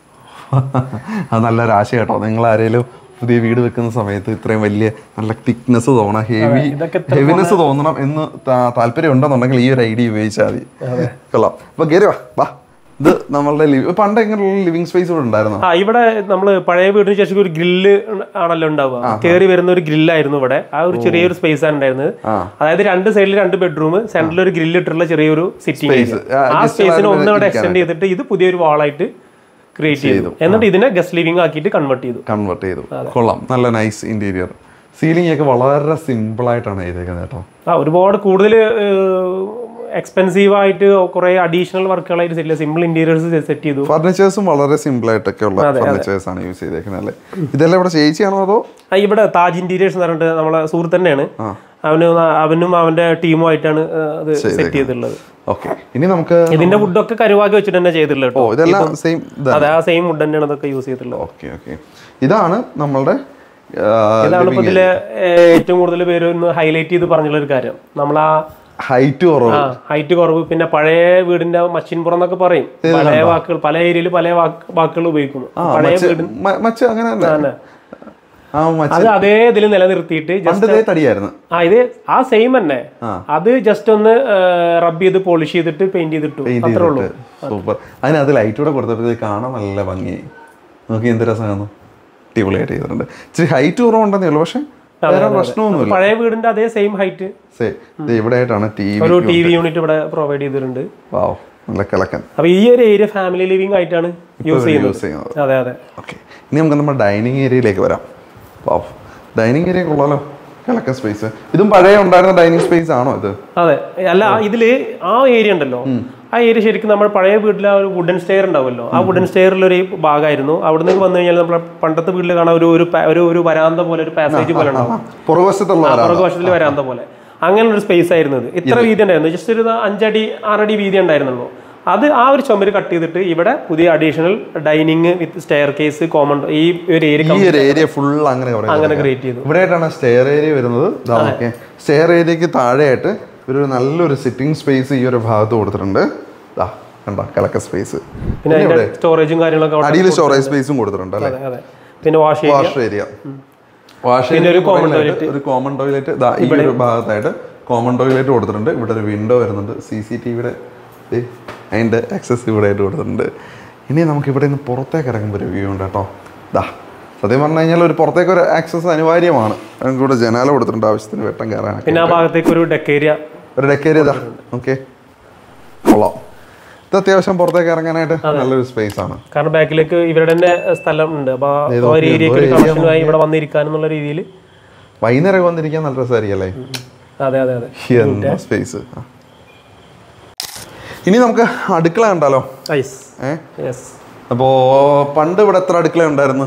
അത് നല്ലൊരു ആശയം കേട്ടോ നിങ്ങൾ ആരെങ്കിലും പുതിയ വീട് വെക്കുന്ന സമയത്ത് ഇത്രയും വലിയ നല്ല തിക്നെസ് തോന്നണം ഹെവി ഹെവിനെസ് തോന്നണം എന്ന് താ- താല്പര്യം ഉണ്ടെന്നുണ്ടെങ്കിൽ ഈ ഒരു ഐഡിയ ഉപയോഗിച്ചാൽ മതി കൊള്ളാം അപ്പൊ കയറി വാ വാ ഇത് നമ്മളുടെ ലിവി പണ്ട് എങ്ങനെയുള്ള ലിവിങ് സ്പേസ് ഇവിടെ ഉണ്ടായിരുന്നു ആ ഇവിടെ നമ്മൾ പഴയ വീടിന് ശേഷം ഒരു ഗ്രില്ല് ആണല്ലോ ഉണ്ടാവുക കയറി വരുന്ന ഒരു ഗ്രില്ലായിരുന്നു ഇവിടെ ആ ഒരു ചെറിയൊരു സ്പേസ് ആണ് ഉണ്ടായിരുന്നത് അതായത് രണ്ട് സൈഡിൽ രണ്ട് ബെഡ്റൂം സെന്ററിൽ ഒരു ഗ്രില്ല് ഇട്ടുള്ള ചെറിയൊരു സിറ്റിംഗ് ആ, ആ സ്പേസിന് ഒന്ന് അവിടെ എക്സ്റ്റെൻഡ് ചെയ്തിട്ട് ഇത് പുതിയൊരു വാളായിട്ട് ക്രിയേറ്റ് ചെയ്തു എന്നിട്ട് ഇതിനെ ഗസ്റ്റ് ലിവിംഗ് ആക്കിയിട്ട് കൺവേർട്ട് ചെയ്തു കൺവേർട്ട് ചെയ്തു കൊള്ളാം നല്ല നൈസ് ഇന്റീരിയർ സീലിംഗ് ഒക്കെ വളരെ സിമ്പിൾ ആയിട്ടാണ് ചെയ്തേക്കുന്നത് കേട്ടോ ആ ഒരുപാട് കൂടുതൽ എക്സ്പെൻസീവ് ആയിട്ട് കുറെ അഡീഷണൽ വർക്കുകളായിട്ട് സെറ്റ് സിമ്പിൾ ഇന്റീരിയേഴ്സ് സെറ്റ് ചെയ്തു ഫർണിച്ചേഴ്സും വളരെ സിമ്പിൾ ആയിട്ടൊക്കെ ഉള്ള ഫർണിച്ചേഴ്സ് ആണ് യൂസ് ചെയ്തേക്കുന്നത് അല്ലേ ഇതെല്ലാം ഇവിടെ ചേച്ചിയാണോ അതോ ആ, ഇവിടെ താജ് ഇന്റീരിയേഴ്സ് എന്ന് പറഞ്ഞിട്ട് നമ്മളെ സുഹൃത്ത് തന്നെയാണ് അവന് അവനും അവന്റെ ടീമും ആയിട്ടാണ് ആ, അത് സെറ്റ് ചെയ്തിട്ടുള്ളത് ഓക്കെ ഇനി നമുക്ക് ഇതിന്റെ വുഡൊക്കെ കരുവാക്കി വെച്ചിട്ട് തന്നെ ചെയ്തിട്ടുള്ളത് ഓ കേട്ടോ ഇതെല്ലാം സെയിം അതെ ആ സെയിം വുഡ് തന്നെയാണ് ഇതൊക്കെ യൂസ് ചെയ്തിട്ടുള്ളത് ഓക്കെ ഓക്കെ ഇതാണ് നമ്മളുടെ ഇതാണ് ഇപ്പൊ ഇതിലെ ഏ, ഏറ്റവും കൂടുതൽ പേര് ഒന്ന് ഹൈലൈറ്റ് ചെയ്ത് പറഞ്ഞുള്ള ഒരു കാര്യം നമ്മൾ ആ ഹൈറ്റ് കുറവ് ഹൈറ്റ് കുറവ് പിന്നെ പഴയ വീടിന്റെ മച്ചിൻപുറം എന്നൊക്കെ പറയും പഴയ വാക്കുകൾ പല ഏരിയയിൽ പല വാക്ക്- വാക്കുകൾ ഉപയോഗിക്കുന്നു പഴയ വീട് മ- മച്ച അങ്ങനെ തന്നെ ആ മച്ച അത് അതേ ഇതിൽ നിലനിർത്തിയിട്ട് just- പണ്ട് ഇതേ തടിയായിരുന്നു ആ ഇത് ആ സെയിം തന്നെ അത് ജസ്റ്റ് ഒന്ന് റബ്ബ് ചെയ്ത് പോളിഷ് ചെയ്തിട്ട് പെയിന്റ് ചെയ്തിട്ടു അത്രേ ഉള്ളൂ സൂപ്പർ അതിനകത്ത് ലൈറ്റ് കൂടെ കൊടുത്തപ്പോഴത്തേക്ക് കാണാൻ നല്ല ഭംഗിയായി നോക്കി എന്ത് രസമാണ് അടിപൊളിയായിട്ട് ചെയ്തിട്ടുണ്ട് ഇച്ചിരി ഹൈറ്റ് കുറവുണ്ടെന്നേ ഉള്ളൂ പക്ഷെ വേറെ പ്രശ്നമൊന്നുമില്ല പഴയ വീടിന്റെ അതേ സെയിം ഹൈറ്റ് സേ ഇത് ഇവിടെ ആയിട്ടാണ് ടി വി ഒരു ടി വി യൂണിറ്റ് ഇവിടെ പ്രൊവൈഡ് ചെയ്തിട്ടുണ്ട് വാവ് നല്ല കിളക്കൻ അപ്പൊ ഈ ഒരു ഏരിയ ഫാമിലി ലിവിംഗ് ആയിട്ടാണ് യൂസ് ചെയ്യുന്നത് യൂസ് ചെയ്യുന്നത് അതെ അതെ ഓക്കെ ഇനി നമുക്ക് നമ്മുടെ ഡൈനിങ് ഏരിയയിലേക്ക് വരാം വാവ് ഡൈനിങ് ഏരിയ കൊള്ളാലോ കിളക്കൻ സ്പേസ് ഇതും പഴയ ഉണ്ടായിരുന്ന ഡൈനിങ് സ്പേസ് ആണോ ഇത് അതെ അല്ല ഇതില് ആ ഏരിയ ഉണ്ടല്ലോ ആ ഏരിയ ശരിക്കും നമ്മൾ പഴയ വീട്ടിലെ ആ ഒരു വുഡൻ സ്റ്റെയർ ഉണ്ടാവുമല്ലോ ആ വുഡൻ സ്റ്റെയറിൽ ഒരു ഭാഗമായിരുന്നു അവിടെ നിന്ന് വന്നു കഴിഞ്ഞാൽ നമ്മുടെ പണ്ടത്തെ വീട്ടിൽ കാണാൻ ഒരു ഒരു pa- ഒരു ഒരു വരാന്ത പോലെ ഒരു പാസേജ് പോലെ ഉണ്ടാവും പുറകുവശത്തുള്ള പുറകുവശത്തിൽ വരാന്ത പോലെ അങ്ങനെ ഒരു സ്പേസ് ആയിരുന്നു ഇത് ഇത്ര വീതി ഉണ്ടായിരുന്നു ജസ്റ്റ് ഒരു അഞ്ചടി ആറടി വീതി ഉണ്ടായിരുന്നുള്ളൂ അത് ആ ഒരു ചുമര് കട്ട് ചെയ്തിട്ട് ഇവിടെ പുതിയ additional dining with staircase common ഈ ഒരു ഏരിയ ഈ ഒരു ഏരിയ ഫുൾ അങ്ങനെ അങ്ങനെ ക്രിയേറ്റ് ചെയ്തു ഇവിടെ ആയിട്ടാണ് സ്റ്റെയർ ഏരിയ വരുന്നത് ഓക്കെ സ്റ്റെയർ ഏരിയക്ക് താഴെയായിട്ട് ഒരു നല്ലൊരു സിറ്റിംഗ് സ്പേസ് ഈ ഒരു ഭാഗത്ത് കൊടുത്തിട്ടുണ്ട് ദാ കണ്ട കിളക്ക സ്പേസ് പിന്നെ അതിന്റെ സ്റ്റോറേജും കാര്യങ്ങളൊക്കെ അവിടെ അടിയിൽ സ്റ്റോറേജ് സ്പേസും കൊടുത്തിട്ടുണ്ട് അല്ലേ അതെ പിന്നെ വാഷ് ചെയ്ത് വാഷ് ഏരിയ വാഷ് ഏരിയ ഒരു കോമൺ ടോയ്ലറ്റ് ഈ ഒരു ഭാഗത്തായിട്ട് കോമൺ ടോയ്ലറ്റ് കൊടുത്തിട്ടുണ്ട് ഇവിടെ ഒരു വിൻഡോ വരുന്നുണ്ട് സി സി ടി വിയുടെ അതിൻ്റെ ആക്സസ് ഇവിടെ ആയിട്ട് കൊടുത്തിട്ടുണ്ട് ഇനി നമുക്ക് ഇവിടെ നിന്ന് പുറത്തേക്ക് ഇറങ്ങുമ്പോൾ ഒരു വ്യൂ ഉണ്ട് കേട്ടോ ദാ സത്യം പറഞ്ഞു കഴിഞ്ഞാൽ ഒരു പുറത്തേക്ക് ഒരു ആക്സസ് അനിവാര്യമാണ് നമുക്ക് ഇവിടെ ജനാല കൊടുത്തിട്ടുണ്ട് ആവശ്യത്തിന് വെട്ടം കയറാനൊക്കെ പിന്നെ ആ ഭാഗത്തേക്ക് ഒരു ഡെക്ക് ഏരിയ ഒരു ഡെക്കേരി ഇതാ ഓക്കെ കൊള്ളാം ഇത് അത്യാവശ്യം പുറത്തേക്ക് ഇറങ്ങാനായിട്ട് നല്ലൊരു സ്പേസ് ആണ് കാരണം ബാക്കിലേക്ക് ഇവരുടെ തന്നെ സ്ഥലം ഉണ്ട് അപ്പൊ ആ ഏത് ഒരു ഏരിയക്ക് ഒരു ഒരു കണക്ഷനുമായി ഇവിടെ വന്നിരിക്കാൻ എന്നുള്ള രീതിയിൽ വൈകുന്നേരം വന്നിരിക്കാൻ നല്ല രസമായിരിക്കും അല്ലേ അതെ അതെ അതെ എന്താ സ്പേസ് ഇനി നമുക്ക് അടുക്കള കണ്ടാലോ ഐസ് ഏ യെസ് അപ്പോൾ പണ്ട് ഇവിടെ എത്ര അടുക്കള ഉണ്ടായിരുന്നു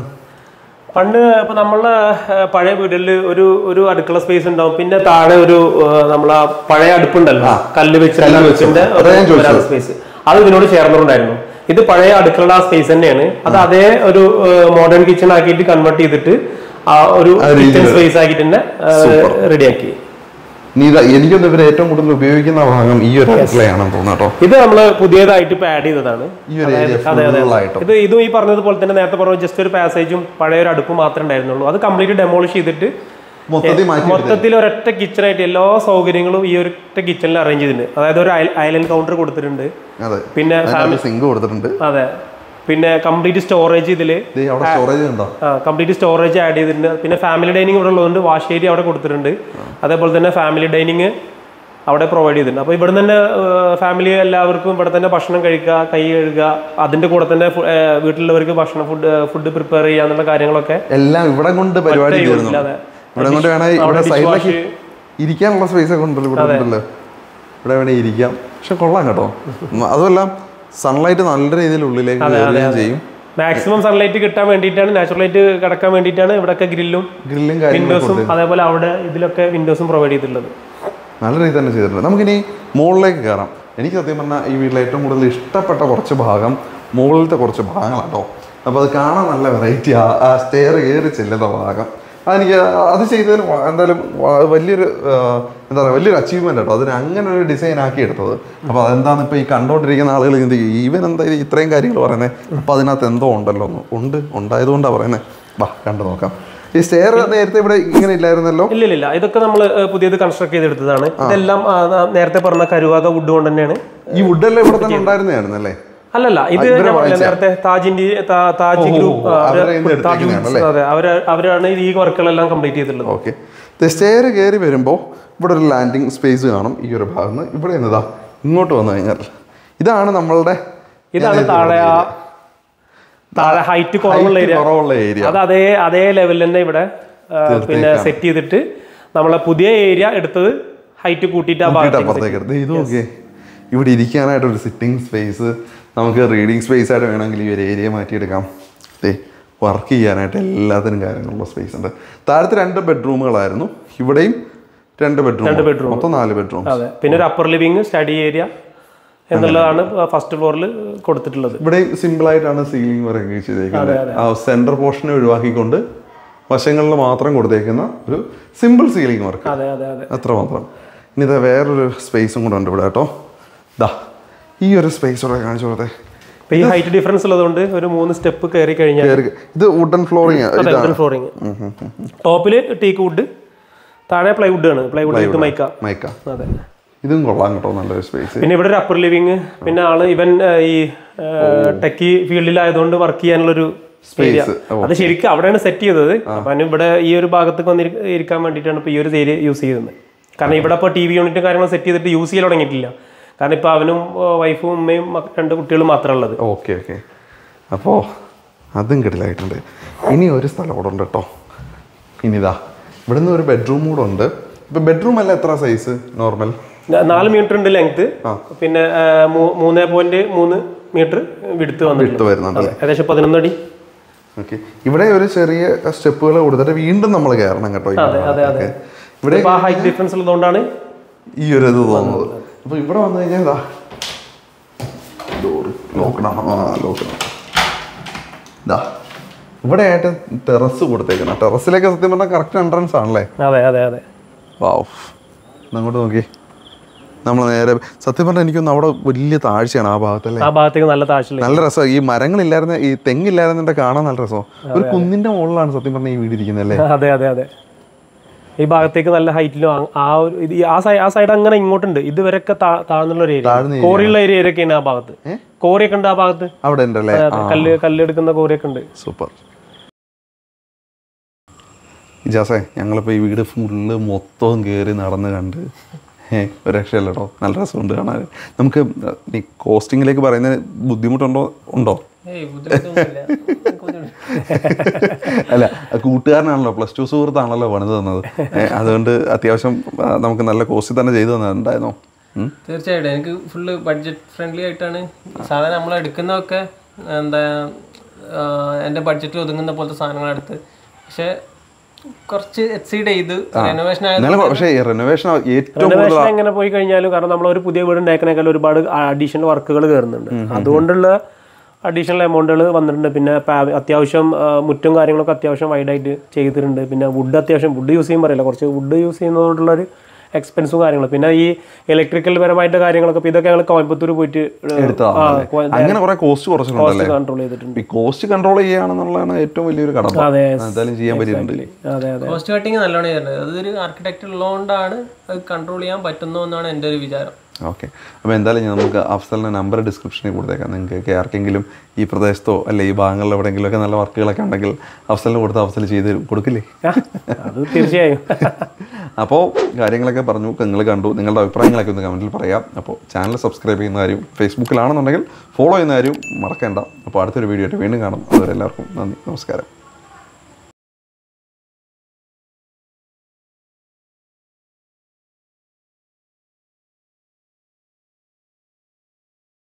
പണ്ട് ഇപ്പൊ നമ്മളെ ഏഹ്, പഴയ വീട്ടിൽ ഒരു ഒരു അടുക്കള സ്പേസ് ഉണ്ടാവും പിന്നെ താഴെ ഒരു ഏഹ്, നമ്മളെ പഴയ അടുപ്പുണ്ടല്ലോ കല്ല് വെച്ച് കല്ല് വെച്ച്. വെച്ചിന്റെ അതാ ഞാൻ ചോദിച്ചത്. സ്പേസ് അത് ഇതിനോട് ചേർന്നിട്ടുണ്ടായിരുന്നു ഇത് പഴയ അടുക്കളയുടെ ആ സ്പേസ് തന്നെയാണ് അത് അതേ ഒരു മോഡേൺ കിച്ചൺ ആക്കിയിട്ട് കൺവേർട്ട് ചെയ്തിട്ട് ആ ഒരു ആ കിച്ചൺ രീതിയില്. സ്പേസ് ആക്കിയിട്ട് തന്നെ റെഡിയാക്കി നീ ഇതാ എനിക്കൊന്ന് ഇവർ ഏറ്റവും കൂടുതൽ ഉപയോഗിക്കുന്ന ഭാഗം ഈ ഒരു അടുക്കളയാണെന്ന് തോന്നുന്നു കേട്ടോ ഇത് നമ്മൾ പുതിയതായിട്ട് ഇപ്പൊ ആഡ് ചെയ്തതാണ് ഈ ഒരു ഏരിയ അതെ അതെ ഫുള്ളായിട്ടും ഇത് ഇതും ഈ പറഞ്ഞതുപോലെ തന്നെ നേരത്തെ പറഞ്ഞ ജസ്റ്റ് ഒരു പാസേജും പഴയ ഒരു അടുപ്പ് മാത്രമേ ഉണ്ടായിരുന്നുള്ളൂ അത് കംപ്ലീറ്റ് ഡെമോളിഷ് ചെയ്തിട്ട് മൊത്തത്തിൽ മാറ്റി മൊത്തത്തിൽ ഒരൊറ്റ കിച്ചണായിട്ട് എല്ലാ സൗകര്യങ്ങളും ഈ ഒരൊറ്റ കിച്ചണിൽ അറേഞ്ച് ചെയ്തിട്ടുണ്ട് അതായത് ഒരു ഐലൻഡ് കൗണ്ടർ കൊടുത്തിട്ടുണ്ട് അതെ പിന്നെ സിങ്ക് കൊടുത്തിട്ടുണ്ട് അതെ പിന്നെ കംപ്ലീറ്റ് സ്റ്റോറേജ് ഇതിൽ ദേ അവിടെ സ്റ്റോറേജ് ഉണ്ടോ കംപ്ലീറ്റ് സ്റ്റോറേജ് ആഡ് ചെയ്തിട്ടുണ്ട് പിന്നെ ഫാമിലി ഡൈനിങ് ഇവിടെ ഉള്ളതുകൊണ്ട് വാഷ് ഏരിയ അവിടെ കൊടുത്തിട്ടുണ്ട് അതേപോലെ തന്നെ ഫാമിലി ഡൈനിങ് അവിടെ പ്രൊവൈഡ് ചെയ്തിട്ടുണ്ട് അപ്പോൾ ഇവിടെ തന്നെ ഫാമിലി എല്ലാവർക്കും ഇവിടെ തന്നെ ഭക്ഷണം കഴിക്കുക കൈ കഴുകുക അതിൻ്റെ കൂടെ തന്നെ ഫു- ഏഹ് വീട്ടിലുള്ളവർക്ക് ഭക്ഷണം ഫുഡ് ഫുഡ് പ്രിപ്പയർ ചെയ്യുക എന്നുള്ള കാര്യങ്ങളൊക്കെ എല്ലാം ഇവിടെ കൊണ്ട് പരിപാടി ഒറ്റ തീർന്നു യൂണിറ്റിൽ, അതെ. ഇവിടെ കൊണ്ട് വേണേ ഇവിടെ അവിടെ സൈഡിലേക്ക് dishwash- ഇരിക്കാനുള്ള സ്പേസ് ഒക്കെ ഉണ്ടല്ലോ ഇവിടെ ഉണ്ടല്ലോ ഇവിടെ വേണേ ഇരിക്കാം പക്ഷെ കൊള്ളാം കേട്ടോ ഉം, അതുമല്ല സൺലൈറ്റ് നല്ല രീതിയിൽ ഉള്ളിലേക്ക് കയറുകയും ചെയ്യും മാക്സിമം സൺലൈറ്റ് കിട്ടാൻ വേണ്ടിയിട്ടാണ് നാച്ചുറൽ ലൈറ്റ് കിടക്കാൻ വേണ്ടിയിട്ടാണ് ഇവിടെയൊക്കെ ഗ്രില്ലും ഗ്രില്ലും കാര്യങ്ങളും വിൻഡോസും അതേപോലെ അവിടെ ഇതിലൊക്കെ വിൻഡോസും പ്രൊവൈഡ് ചെയ്തിട്ടുള്ളത് നല്ല രീതിയിൽ തന്നെ ചെയ്തിട്ടുണ്ട് നമുക്കിനി മുകളിലേക്ക് കയറാം എനിക്ക് സത്യം പറഞ്ഞാൽ ഈ വീട്ടിൽ ഏറ്റവും കൂടുതൽ ഇഷ്ടപ്പെട്ട കുറച്ച് ഭാഗം മുകളിലത്തെ കുറച്ച് ഭാഗങ്ങളാണ് കേട്ടോ അപ്പോൾ അത് കാണാൻ നല്ല വെറൈറ്റി ആ സ്റ്റെയർ കയറി ചെല്ലുന്ന ഭാഗം അതെനിക്ക് അത് ചെയ്തതിൽ വ- എന്തായാലും വ- വലിയൊരു ആ, എന്താ പറയുക വലിയൊരു അച്ചീവ്മെൻ്റ് കേട്ടോ അതിന് അങ്ങനെ ഒരു ഡിസൈൻ ആക്കി എടുത്തത് അപ്പോൾ അതെന്താന്ന് ഇപ്പോൾ ഈ കണ്ടോണ്ടിരിക്കുന്ന ആളുകൾ എന്ത് ചെയ്യും ഈവൻ എന്താ ഇത് ഇത്രയും കാര്യങ്ങൾ പറയുന്നത് അപ്പോൾ അതിനകത്ത് എന്തോ ഉണ്ടല്ലോ എന്ന് ഉണ്ട് ഉണ്ടായതുകൊണ്ടാണ് പറയുന്നത് വാ കണ്ടു നോക്കാം ഈ സ്റ്റെയർ നേരത്തെ ഇവിടെ ഇങ്ങനെ ഇല്ലായിരുന്നല്ലോ ഇല്ല ഇല്ല, ഇല്ല ഇതൊക്കെ നമ്മൾ പുതിയത് കൺസ്ട്രക്ട് ചെയ്തെടുത്തതാണ് ഇതെല്ലാം ആ, ആ, നേരത്തെ പറഞ്ഞ കരുവാക വുഡ് കൊണ്ട് തന്നെയാണ് ഈ വുഡെല്ലാം ഇവിടെ തന്നെ ഉണ്ടായിരുന്നതായിരുന്നു അല്ലേ അല്ലല്ല ഇത് ഇവരെ ഞാൻ പറഞ്ഞില്ലേ, വാങ്ങിച്ച? നേരത്തെ താജിന്റെ താ- താജ് ഓ, ഗ്രൂപ്പ് ഓ, ആ, അവര് അവരെ കയ്യിന്ന് താജ് എടുത്തേക്കുന്നതാണ് വുഡ്സ്, അതെ അവര് അവരാണ് ഈ വർക്കുകളെല്ലാം കംപ്ലീറ്റ് ചെയ്തിട്ടുള്ളത് ഓക്കെ സ്റ്റെയർ കയറി വരുമ്പോൾ ഇവിടെ ഒരു ലാൻഡിങ് സ്പേസ് കാണും ഈ ഒരു ഭാഗത്ത് നിന്ന് ഇവിടെ എന്നതാ ഇങ്ങോട്ട് വന്നു കഴിഞ്ഞാൽ ഇതാണ് നമ്മളുടെ ഇതാണ് താഴെ ആ താഴെ ഹൈറ്റ് കുറവുള്ള ഏരിയ കുറവുള്ള ഏരിയ അത് അതേ അതേ ലെവലിൽ തന്നെ ഇവിടെ ആ, പിന്നെ സെറ്റ് ചെയ്തിട്ട് നമ്മളെ പുതിയ ഏരിയ എടുത്തത് ഹൈറ്റ് കൂട്ടിയിട്ട് ആ ഭാഗത്തേക്ക് അപ്പുറത്തേക്ക് എടുത്ത് ഇത് നോക്കിയേ ഇവിടെ ഇരിക്കാനായിട്ട് ഒരു സിറ്റിംഗ് സ്പേസ് നമുക്ക് റീഡിങ് സ്പേസ് ആയിട്ട് വേണമെങ്കിൽ ഈ ഒരു ഏരിയ മാറ്റിയെടുക്കാം ദേ വർക്ക് ചെയ്യാനായിട്ട് എല്ലാത്തിനും കാര്യങ്ങളുള്ള സ്പേസ് ഉണ്ട് താഴത്തെ രണ്ട് ബെഡ്റൂമുകളായിരുന്നു ഇവിടെയും രണ്ട് ബെഡ്റൂം bedroom. മൊത്തം നാല് ബെഡ്റൂം അതെ പിന്നെ ഒരു അപ്പർ ലിവിങ് സ്റ്റഡി ഏരിയ എന്നുള്ളതാണ് ഫസ്റ്റ് ഫ്ലോറിൽ കൊടുത്തിട്ടുള്ളത് ഇവിടെയും സിമ്പിൾ ആയിട്ടാണ് സീലിംഗ് വർക്ക് ചെയ്തേക്കുന്നത് ആ സെന്റർ പോർഷനെ ഒഴിവാക്കിക്കൊണ്ട് വശങ്ങളിൽ മാത്രം കൊടുത്തേക്കുന്ന ഒരു സിമ്പിൾ സീലിംഗ് വർക്ക് അതെ അതെ അതെ അത്ര മാത്രം ഇനി ഇതാ വേറൊരു സ്പേസും കൂടെ ഉണ്ട് ഇവിടെ കേട്ടോ ദാ ഈ ഒരു സ്പേസ് കൂടെ കാണിച്ചു കൊടുത്തേ ഇപ്പൊ ഈ ഹൈറ്റ് ഡിഫറൻസ് ഉള്ളതുകൊണ്ട് ഒരു മൂന്ന് സ്റ്റെപ്പ് കയറി കഴിഞ്ഞാൽ കേറി- ഇത് വുഡൻ ഫ്ലോറിങ് ഇതാണ് ഫ്ലോറിങ് ടോപ്പില് ടീക്ക് വുഡ് താഴെ പ്ലൈവുഡ് ആണ് പ്ലൈവുഡ് വിത്ത് മൈക്ക മൈക്ക അതെ ഇതും കൊള്ളാം കേട്ടോ നല്ലൊരു സ്പേസ് പിന്നെ ഇവിടെ ഒരു അപ്പർ ലിവിങ് പിന്നെ ആള് ഇവൻ ആ, ഈ ടെക്കി ഫീൽഡിലായതുകൊണ്ട് വർക്ക് ചെയ്യാനുള്ളൊരു ഏരിയ Space, ഓ. അത് ശരിക്കും അവിടെയാണ് സെറ്റ് ചെയ്തത് അപ്പൊ അവന് ഇവിടെ ഈ ഒരു ഭാഗത്തേക്ക് വന്ന് ഇരി- ഇരിക്കാൻ വേണ്ടിയിട്ടാണ് ഇപ്പൊ ഈ ഒരു ഏരിയ യൂസ് ചെയ്യുന്നത് കാരണം ഇവിടെ ഇപ്പോൾ ടി വി യൂണിറ്റും കാര്യങ്ങളും സെറ്റ് ചെയ്തിട്ട് യൂസ് ചെയ്യൽ തുടങ്ങിയിട്ടില്ല കാരണം ഇപ്പൊ അവനും വൈഫും ഉമ്മയും മക്ക- രണ്ട് കുട്ടികളും മാത്രമേ ഉള്ളത് ഓക്കെ ഓക്കെ അപ്പോൾ അതും കിടിലായിട്ടുണ്ട് ഇനി ഒരു സ്ഥലം കൂടെ ഉണ്ട് കേട്ടോ ഇനിതാ ഇവിടെ നിന്ന് ഒരു ബെഡ്റൂം കൂടെ ഉണ്ട് ഇപ്പം ബെഡ്റൂം അല്ല എത്ര സൈസ് നോർമൽ ന- നാല് മീറ്റർ ഉണ്ട് ലെങ്ത് പിന്നെ ആ, മൂ- മൂന്ന് പോയിന്റ് മൂന്ന് മീറ്റർ വിടുത്ത് വന്നിട്ടുണ്ട് എടുത്ത് വരുന്നുണ്ട് അതെ, ഏകദേശം പതിനൊന്ന് അടി ഓക്കെ ഇവിടെ ഒരു ചെറിയ സ്റ്റെപ്പുകൾ കൊടുത്തിട്ട് വീണ്ടും നമ്മൾ കയറണം കേട്ടോ ഈ അതെ അതെ അതെ ഭാഗത്തേക്ക്. ഇവിടെ ഇപ്പൊ ആ ഹൈറ്റ് ഡിഫറൻസ് ഉള്ളതുകൊണ്ടാണ് ഈ ഒരു ഇത് തോന്നുന്നത് അപ്പൊ ഇവിടെ വന്നു കഴിഞ്ഞാൽ ഇതാ ഡോറ് ലോക്കണം ആ ലോക്കണം ഇതാ ഇവിടെ ആയിട്ട് ടെറസ് കൊടുത്തേക്കണം ടെറസിലേക്ക് സത്യം പറഞ്ഞാൽ കറക്റ്റ് എൻട്രൻസ് ആണല്ലേ അതെ അതെ അതെ വാവ് ഒന്ന് അങ്ങോട്ട് നോക്കി നമ്മൾ നേരെ സത്യം പറഞ്ഞാൽ എനിക്കൊന്ന് അവിടെ വലിയ താഴ്ചയാണ് ആ ഭാഗത്തല്ലേ ആ ഭാഗത്തേക്ക് നല്ല താഴ്ചയില്ല നല്ല രസം ഈ മരങ്ങളില്ലായിരുന്ന ഈ തെങ്ങില്ലായിരുന്നെ കാണാൻ നല്ല രസം ഒരു കുന്നിന്റെ മുകളിലാണ് സത്യം പറഞ്ഞാൽ ഈ വീട് ഇരിക്കുന്നത് അല്ലേ അതെ അതെ അതെ ഈ ഭാഗത്തേക്ക് നല്ല ഹൈറ്റിലും ആ- ആ ഒരു ഇത് ഈ ആ സൈഡ് ആ സൈഡ് അങ്ങനെ ഇങ്ങോട്ടുണ്ട് ഇതുവരെയൊക്കെ താ- താഴ്ന്നുള്ള ഒരു ഏരിയ താഴ്ന്ന കോറിയുള്ള ഏരിയയൊക്കെയാണ് ആ ഭാഗത്ത് കോറിയൊക്കെ ഉണ്ട് ആ ഭാഗത്ത് അവിടെ ഉണ്ടല്ലേ ആ കല്ല് കല്ലെടുക്കുന്ന കോറിയൊക്കെ ഉണ്ട് സൂപ്പർ ഇജാസേ ഞങ്ങളിപ്പോൾ ഈ വീട് ഫുള്ള് മൊത്തവും കയറി നടന്ന് കണ്ട് ഏ ഒരു രക്ഷയല്ല കേട്ടോ നല്ല രസമുണ്ട് കാണാൻ നമുക്ക് ഈ കോസ്റ്റിങ്ങിലേക്ക് പറയുന്നതിന് ബുദ്ധിമുട്ടുണ്ടോ ഉണ്ടോ ഏയ് ബുദ്ധിമുട്ടൊന്നുമില്ല നമുക്ക് ബുദ്ധിമുട്ട് അല്ല കൂട്ടുകാരനാണല്ലോ പ്ലസ് ടു സുഹൃത്താണല്ലോ പണിത് തന്നത് ഏ, അതുകൊണ്ട് അത്യാവശ്യം ആ, നമുക്ക് നല്ല കോസ്റ്റിൽ തന്നെ ചെയ്തു തന്നിട്ടുണ്ടായിരുന്നോ ഉം? തീർച്ചയായിട്ടും എനിക്ക് ഫുള്ള് ബഡ്ജറ്റ് ഫ്രണ്ട്ലി ആയിട്ടാണ് സാധാരണ നമ്മൾ എടുക്കുന്നതൊക്കെ എന്താ ആ, എൻ്റെ ബഡ്ജറ്റിൽ ഒതുങ്ങുന്ന പോലത്തെ സാധനങ്ങൾ എടുത്ത് പക്ഷെ കുറച്ച് എക്സീഡ് ചെയ്ത് റെനോവേഷൻ ആയത് എന്നാലും പക്ഷേ റെനോവേഷൻ ഏറ്റവും കൂടുതൽ റെനോവേഷൻ എങ്ങനെ പോയി കഴിഞ്ഞാലും കാരണം നമ്മൾ ഒരു പുതിയ വീട് ഉണ്ടാക്കണേക്കാൾ ഒരുപാട് അഡീഷണൽ വർക്കുകൾ കയറുന്നുണ്ട് അതുകൊണ്ടുള്ള അഡീഷണൽ എമൗണ്ടുകൾ വന്നിട്ടുണ്ട് പിന്നെ പാ- അത്യാവശ്യം ആ, മുറ്റും കാര്യങ്ങളൊക്കെ അത്യാവശ്യം വൈഡായിട്ട് ചെയ്തിട്ടുണ്ട് പിന്നെ വുഡ് അത്യാവശ്യം വുഡ് യൂസ് ചെയ്യുമ്പോൾ പറയില്ല കുറച്ച് വുഡ് യൂസ് ചെയ്യുന്നതുകൊണ്ടുള്ള ഒരു എക്സ്പെൻസും കാര്യങ്ങളും പിന്നെ ഈ ഇലക്ട്രിക്കൽ പരമായിട്ട് കാര്യങ്ങളൊക്കെ ഇപ്പൊ ഇതൊക്കെ ഞങ്ങൾ കോയമ്പത്തൂർ പോയിട്ട് എടുത്തതാണല്ലേ? അങ്ങനെ കുറെ കോസ്റ്റ് കുറച്ചിട്ടുണ്ടല്ലേ കൺട്രോൾ ചെയ്തിട്ടുണ്ട് ഈ കോസ്റ്റ് കൺട്രോൾ ചെയ്യുകയാണെന്നുള്ളതാണ് ഏറ്റവും വലിയൊരു കടമ അതെ എന്തായാലും ചെയ്യാൻ പറ്റിയിട്ടുണ്ട് അതെ അതെ കോസ്റ്റ് കട്ടിങ് നല്ലോണം ചെയ്തിട്ടുണ്ട് അതൊരു ആർക്കിടെക്ട് ഉള്ളതുകൊണ്ടാണ് അത് കൺട്രോൾ ചെയ്യാൻ പറ്റുന്നു എന്നാണ് എൻ്റെ ഒരു വിചാരം ഓക്കെ അപ്പോൾ എന്തായാലും ഞാൻ നമുക്ക് അഫ്സലിൻ്റെ നമ്പർ ഡിസ്ക്രിപ്ഷനിൽ കൊടുത്തേക്കാം നിങ്ങൾക്ക് ആർക്കെങ്കിലും ഈ പ്രദേശത്തോ അല്ലെ ഈ ഭാഗങ്ങളിൽ എവിടെയെങ്കിലുമൊക്കെ നല്ല വർക്കുകളൊക്കെ ഉണ്ടെങ്കിൽ അഫ്സലിന് കൊടുത്ത് അഫ്സൽ ചെയ്ത് തരും കൊടുക്കില്ലേ ആ, അത് തീർച്ചയായും അപ്പോൾ കാര്യങ്ങളൊക്കെ പറഞ്ഞു നിങ്ങൾ കണ്ടു നിങ്ങളുടെ അഭിപ്രായങ്ങളൊക്കെ ഒന്ന് കമൻറ്റിൽ പറയാം അപ്പോൾ ചാനൽ സബ്സ്ക്രൈബ് ചെയ്യുന്ന കാര്യം ഫേസ്ബുക്കിലാണെന്നുണ്ടെങ്കിൽ ഫോളോ ചെയ്യുന്ന കാര്യം മറക്കേണ്ട അപ്പോൾ അടുത്തൊരു വീഡിയോ ആയിട്ട് വീണ്ടും കാണാം അതുവരെ എല്ലാവർക്കും നന്ദി നമസ്കാരം